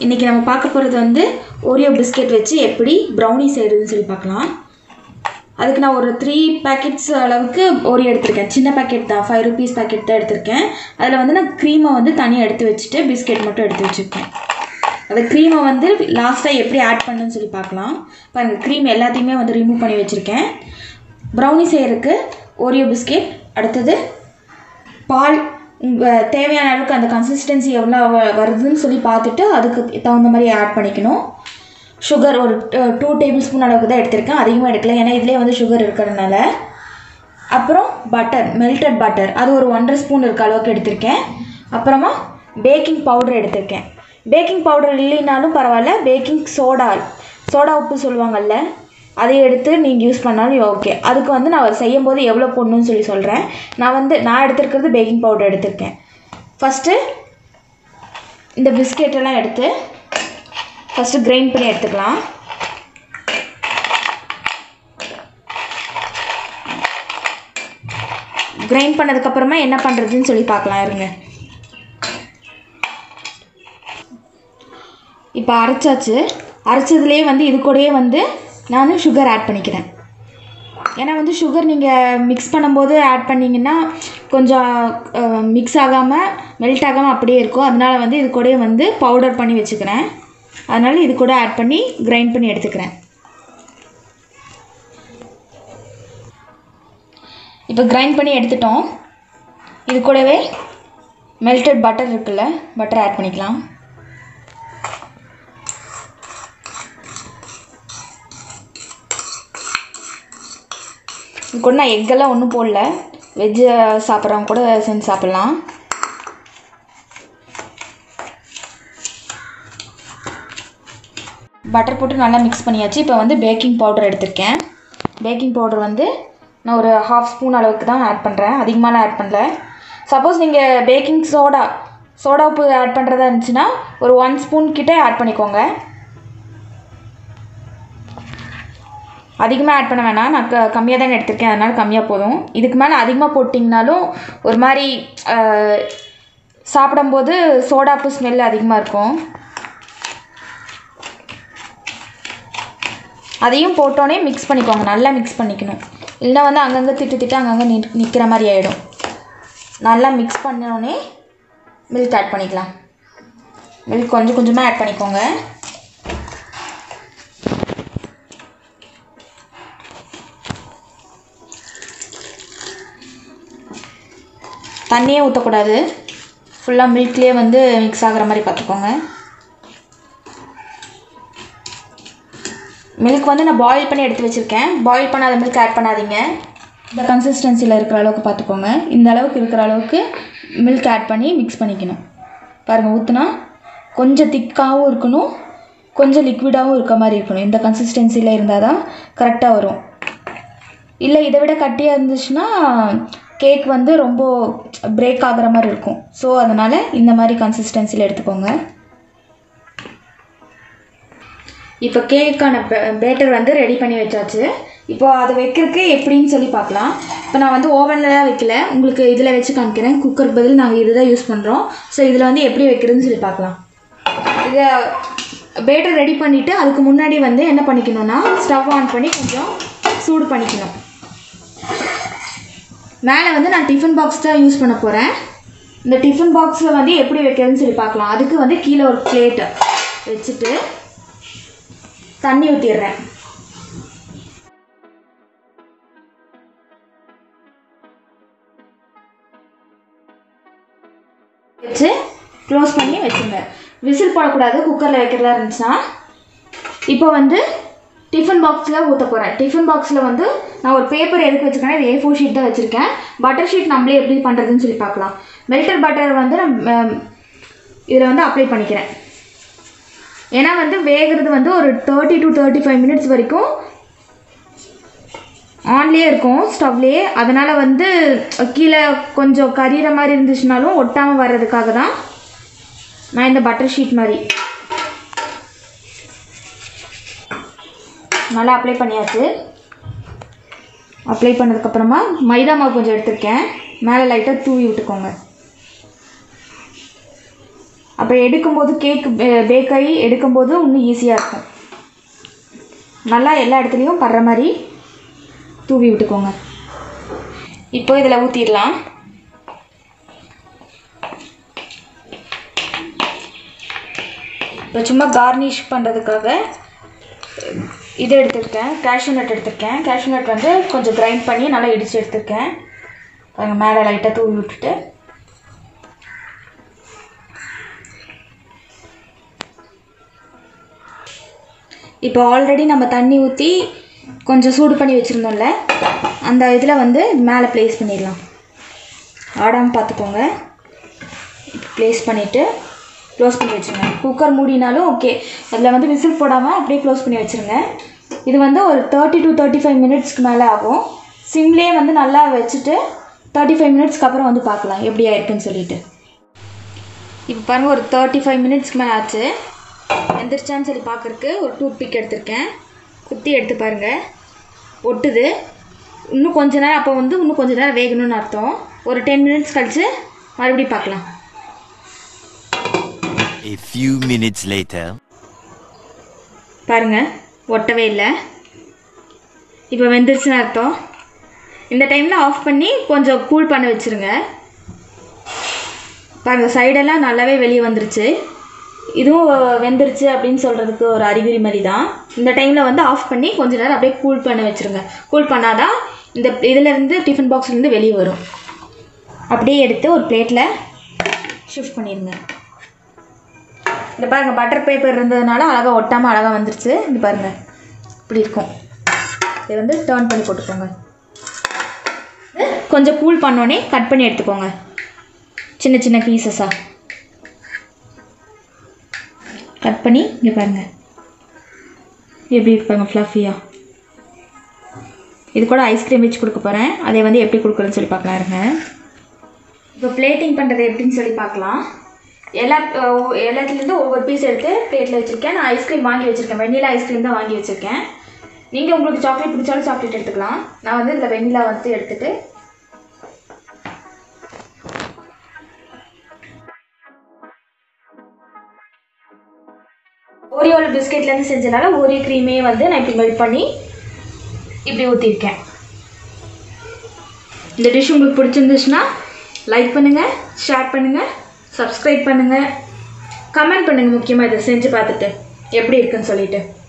இன்றைக்கி நம்ம பார்க்க போகிறது வந்து ஓரியோ பிஸ்கெட் வச்சு எப்படி ப்ரௌனி செய்கிறதுன்னு சொல்லி பார்க்கலாம் அதுக்கு நான் ஒரு த்ரீ பேக்கெட்ஸ் அளவுக்கு ஓரியோ எடுத்திருக்கேன் சின்ன பேக்கெட் தான் ஃபைவ் ருபீஸ் பேக்கெட் தான் எடுத்திருக்கேன் அதில் வந்து நான் க்ரீமை வந்து தனியாக எடுத்து வச்சுட்டு பிஸ்கெட் மட்டும் எடுத்து வச்சுருக்கேன் அந்த க்ரீமை வந்து லாஸ்ட்டாக எப்படி ஆட் பண்ணுன்னு சொல்லி பார்க்கலாம் பாருங்கள் க்ரீம் எல்லாத்தையுமே வந்து ரிமூவ் பண்ணி வச்சுருக்கேன் ப்ரௌனி செய்கிறதுக்கு ஓரியோ பிஸ்கெட் அடுத்தது பால் உங்கள் தேவையான அளவுக்கு அந்த கன்சிஸ்டன்சி எவ்வளோ வ- வருதுன்னு சொல்லி பார்த்துட்டு அதுக்கு தகுந்த மாதிரி ஆட் பண்ணிக்கணும் சுகர் ஒரு டூ டேபிள் ஸ்பூன் அளவுக்கு தான் எடுத்திருக்கேன் அதிகமாக எடுக்கல ஏன்னா இதுலேயே வந்து சுகர் இருக்கிறதுனால அப்புறம் பட்டர் மெல்டட் பட்டர் அது ஒரு ஒன்றரை ஸ்பூன் இருக்க அளவுக்கு எடுத்திருக்கேன் அப்புறமா பேக்கிங் பவுடர் எடுத்திருக்கேன் பேக்கிங் பவுடர் இல்லைனாலும் பரவாயில்ல பேக்கிங் சோடா சோடா உப்பு சொல்லுவாங்கல்ல அதை எடுத்து நீங்கள் யூஸ் பண்ணாலும் ஓகே அதுக்கு வந்து நான் செய்யும் போது எவ்வளோ போடணும்னு சொல்லி சொல்கிறேன் நான் வந்து நான் எடுத்திருக்கிறது பேக்கிங் பவுடர் எடுத்திருக்கேன் ஃபஸ்ட்டு இந்த பிஸ்கெட் எல்லாம் எடுத்து ஃபஸ்ட்டு கிரைண்ட் பண்ணி எடுத்துக்கலாம் கிரைண்ட் பண்ணதுக்கப்புறமா என்ன பண்ணுறதுன்னு சொல்லி பார்க்கலாம் இருங்க இப்போ அரைச்சாச்சு அரைச்சதுலேயே வந்து இது கூடயே வந்து நான் சுகர் ஆட் பண்ணிக்கிறேன் ஏன்னா வந்து சுகர் நீங்கள் மிக்ஸ் பண்ணும்போது ஆட் பண்ணிங்கன்னா கொஞ்சம் மிக்ஸ் ஆகாமல் மெல்ட் ஆகாமல் அப்படியே இருக்கும் அதனால வந்து இது கூடயே வந்து பவுடர் பண்ணி வச்சுக்கிறேன் அதனால் இது கூட ஆட் பண்ணி கிரைண்ட் பண்ணி எடுத்துக்கிறேன் இப்போ கிரைண்ட் பண்ணி எடுத்துட்டோம் இது கூடவே மெல்டட் பட்டர் இருக்குல்ல பட்டர் ஆட் பண்ணிக்கலாம் இது கூட நான் எக்கெல்லாம் ஒன்றும் போடல வெஜ்ஜு சாப்பிட்றவங்க கூட செஞ்சு சாப்பிட்லாம் பட்டர் போட்டு நல்லா மிக்ஸ் பண்ணியாச்சு இப்போ வந்து பேக்கிங் பவுடர் எடுத்திருக்கேன் பேக்கிங் பவுடர் வந்து நான் ஒரு ஹாஃப் ஸ்பூன் அளவுக்கு தான் ஆட் பண்ணுறேன் அதிகமாலாம் ஆட் பண்ணல சப்போஸ் நீங்கள் பேக்கிங் சோடா சோடா உப்பு ஆட் பண்ணுறதா இருந்துச்சுன்னா ஒரு ஒன் ஸ்பூன் கிட்ட ஆட் பண்ணிக்கோங்க அதிகமாக ஆட் பண்ண வேணாம் நான் க கம்மியாக தான் எடுத்திருக்கேன் அதனால் கம்மியாக போதும் இதுக்கு மேலே அதிகமாக போட்டிங்கனாலும் ஒரு மாதிரி அஹ், சாப்பிடும்போது சோடாப்பு ஸ்மெல் அதிகமாக இருக்கும் அதையும் போட்டோன்னே மிக்ஸ் பண்ணிக்கோங்க நல்லா மிக்ஸ் பண்ணிக்கணும் இல்லைன்னா வந்து அங்கங்கே திட்டு திட்டு அங்கங்கே நி நிற்கிற மாதிரி ஆகிடும் நல்லா மிக்ஸ் பண்ணோடனே மில்க் ஆட் பண்ணிக்கலாம் மில்க் கொஞ்சம் கொஞ்சமாக ஆட் பண்ணிக்கோங்க தண்ணியே ஊற்றக்கூடாது ஃபுல்லாக மில்க்லேயே வந்து மிக்ஸ் ஆகுற மாதிரி பார்த்துக்கோங்க மில்க் வந்து நான் பாயில் பண்ணி எடுத்து வச்சுருக்கேன் பாயில் பண்ணாத மில்க் ஆட் பண்ணாதீங்க இந்த கன்சிஸ்டன்சியில் இருக்கிற அளவுக்கு பார்த்துக்கோங்க இந்த அளவுக்கு இருக்கிற அளவுக்கு மில்க் ஆட் பண்ணி மிக்ஸ் பண்ணிக்கணும் பாருங்கள் ஊற்றுனா கொஞ்சம் திக்காகவும் இருக்கணும் கொஞ்சம் லிக்விடாகவும் இருக்க மாதிரி இருக்கணும் இந்த கன்சிஸ்டன்சியில் இருந்தால் தான் கரெக்டாக வரும் இல்லை இதை விட கட்டியாக இருந்துச்சுன்னா கேக் வந்து ரொம்ப பிரேக் ஆகுற மாதிரி இருக்கும் ஸோ அதனால் இந்த மாதிரி கன்சிஸ்டன்சியில் எடுத்துக்கோங்க இப்போ கேக்குக்கான பேட்டர் வந்து ரெடி பண்ணி வச்சாச்சு இப்போ அதை வைக்கிறதுக்கு எப்படின்னு சொல்லி பார்க்கலாம் இப்போ நான் வந்து ஓவனில் தான் வைக்கல உங்களுக்கு இதில் வச்சு காமிக்கிறேன் குக்கருக்கு பதில் நாங்கள் இதுதான் யூஸ் பண்ணுறோம் ஸோ இதில் வந்து எப்படி வைக்கிறதுன்னு சொல்லி பார்க்கலாம் இதை பேட்டர் ரெடி பண்ணிவிட்டு அதுக்கு முன்னாடி வந்து என்ன பண்ணிக்கணும்னா ஸ்டவ் ஆன் பண்ணி கொஞ்சம் சூடு பண்ணிக்கணும் மேலே வந்து நான் டிஃபன் பாக்ஸ் தான் யூஸ் பண்ண போகிறேன் இந்த டிஃபன் பாக்ஸில் வந்து எப்படி வைக்கிறதுன்னு சொல்லி பார்க்கலாம் அதுக்கு வந்து கீழே ஒரு பிளேட்டு வச்சுட்டு தண்ணி ஊற்றிடுறேன் வச்சு க்ளோஸ் பண்ணி வச்சுருங்க விசில் போடக்கூடாது குக்கரில் வைக்கிறதா இருந்துச்சுன்னா இப்போ வந்து டிஃபன் பாக்ஸில் ஊற்ற போகிறேன் டிஃபன் பாக்ஸில் வந்து நான் ஒரு பேப்பர் எதுக்கு வச்சுருக்கேன் இது ஏ ஃபோர் ஷீட் தான் வச்சுருக்கேன் பட்டர் ஷீட் நம்மளே எப்படி பண்ணுறதுன்னு சொல்லி பார்க்கலாம் மெல்டட் பட்டர் வந்து நான் இதில் வந்து அப்ளை பண்ணிக்கிறேன் ஏன்னா வந்து வேகிறது வந்து ஒரு thirty to thirty five minutes வரைக்கும் ஆன்லேயே இருக்கும் ஸ்டவ்லேயே அதனால் வந்து கீழே கொஞ்சம் கரியிற மாதிரி இருந்துச்சுனாலும் ஒட்டாமல் வர்றதுக்காக தான் நான் இந்த பட்டர் ஷீட் மாதிரி நல்லா அப்ளை பண்ணியாச்சு அப்ளை பண்ணதுக்கப்புறமா மைதா மாவு கொஞ்சம் எடுத்திருக்கேன் மேலே லைட்டாக தூவி விட்டுக்கோங்க அப்போ அப்போ எடுக்கும்போது கேக் பேக் ஆகி எடுக்கும்போது இன்னும் ஈஸியாக இருக்கும் நல்லா எல்லா இடத்துலையும் படுற மாதிரி தூவி விட்டுக்கோங்க இப்போ இதில் ஊற்றிடலாம் இப்போ சும்மா கார்னிஷ் பண்ணுறதுக்காக இது எடுத்திருக்கேன் கேஷ்யூ நட் எடுத்திருக்கேன் கேஷ்யூ நட் வந்து கொஞ்சம் கிரைண்ட் பண்ணி நல்லா இடித்து எடுத்திருக்கேன் பாருங்க மேலே லைட்டாக தூவி விட்டுட்டு இப்போ ஆல்ரெடி நம்ம தண்ணி ஊற்றி கொஞ்சம் சூடு பண்ணி வச்சுருந்தோம்ல அந்த இதில் வந்து மேலே ப்ளேஸ் பண்ணிடலாம் ஆடாமல் பார்த்துக்கோங்க ப்ளேஸ் பண்ணிவிட்டு க்ளோஸ் பண்ணி வச்சுருங்க குக்கர் மூடினாலும் ஓகே அதில் வந்து விசில் போடாமல் அப்படியே க்ளோஸ் பண்ணி வச்சுருங்க இது வந்து ஒரு தேர்ட்டி டு தேர்ட்டி ஃபைவ் மினிட்ஸ்க்கு மேலே ஆகும் சிம்லேயே வந்து நல்லா வச்சுட்டு தேர்ட்டி ஃபைவ் மினிட்ஸ்க்கு அப்புறம் வந்து பார்க்கலாம் எப்படி ஆயிருக்குன்னு சொல்லிட்டு இப்போ பாருங்கள் ஒரு தேர்ட்டி ஃபைவ் மினிட்ஸ்க்கு மேலே ஆச்சு எந்திரிச்சான்னு சொல்லி பார்க்குறக்கு ஒரு டூத் பிக் எடுத்திருக்கேன் குத்தி எடுத்து பாருங்கள் ஒட்டுது இன்னும் கொஞ்ச நேரம் அப்போ வந்து இன்னும் கொஞ்ச நேரம் வேகணும்னு அர்த்தம் ஒரு டென் மினிட்ஸ் கழித்து மறுபடியும் பார்க்கலாம் A few minutes later. பாருங்கள் ஒட்டவே இல்லை இப்போ வெந்துருச்சுன்னு அர்த்தம் இந்த டைமில் ஆஃப் பண்ணி கொஞ்சம் கூல் பண்ண வச்சுருங்க பாருங்கள் சைடெல்லாம் நல்லாவே வெளியே வந்துருச்சு இதுவும் வெந்துருச்சு அப்படின்னு சொல்கிறதுக்கு ஒரு அறிகுறி மாதிரி தான் இந்த டைமில் வந்து ஆஃப் பண்ணி கொஞ்ச நேரம் அப்படியே கூல் பண்ண வச்சுருங்க கூல் பண்ணாதான் இந்த இதிலேருந்து டிஃபன் பாக்ஸ்லேருந்து வெளியே வரும் அப்படியே எடுத்து ஒரு பிளேட்டில் ஷிஃப்ட் பண்ணிடுங்க இந்த பாருங்கள் பட்டர் பேப்பர் இருந்ததுனால அழகாக ஒட்டாமல் அழகாக வந்துருச்சு இந்த பாருங்கள் இப்படி இருக்கும் இதை வந்து டேர்ன் பண்ணி போட்டுக்கோங்க இது கொஞ்சம் கூல் பண்ணோடனே கட் பண்ணி எடுத்துக்கோங்க சின்ன சின்ன பீசஸாக கட் பண்ணி இங்கே பாருங்கள் எப்படி இருப்பாங்க ஃப்ளஃபியாக இது கூட ஐஸ்கிரீம் வச்சு கொடுக்க போகிறேன் அதை வந்து எப்படி கொடுக்குறேன்னு சொல்லி பார்க்கலாம் இருங்க இப்போ பிளேட்டிங் பண்ணுறது எப்படின்னு சொல்லி பார்க்கலாம் எல்லா அஹ், எல்லாத்துலேருந்து ஒவ்வொரு பீஸ் எடுத்து பிளேட்டில் வச்சுருக்கேன் நான் ஐஸ்கிரீம் வாங்கி வச்சுருக்கேன் வெண்ணிலா ஐஸ்கிரீம் தான் வாங்கி வச்சுருக்கேன் நீங்கள் உங்களுக்கு சாக்லேட் பிடிச்சாலும் சாக்லேட் எடுத்துக்கலாம் நான் வந்து இதில் வெண்ணிலா வந்து எடுத்துட்டு ஓரியோவில் பிஸ்கெட்லேருந்து செஞ்சனால ஓரியோ க்ரீமே வந்து நான் இப்படி மெல்ட் பண்ணி இப்படி ஊற்றிருக்கேன் இந்த டிஷ் உங்களுக்கு பிடிச்சிருந்துச்சுன்னா லைக் பண்ணுங்கள் ஷேர் பண்ணுங்கள் சப்ஸ்கிரைப் பண்ணுங்கள் கமெண்ட் பண்ணுங்கள் முக்கியமாக இதை செஞ்சு பார்த்துட்டு எப்படி இருக்குன்னு சொல்லிட்டு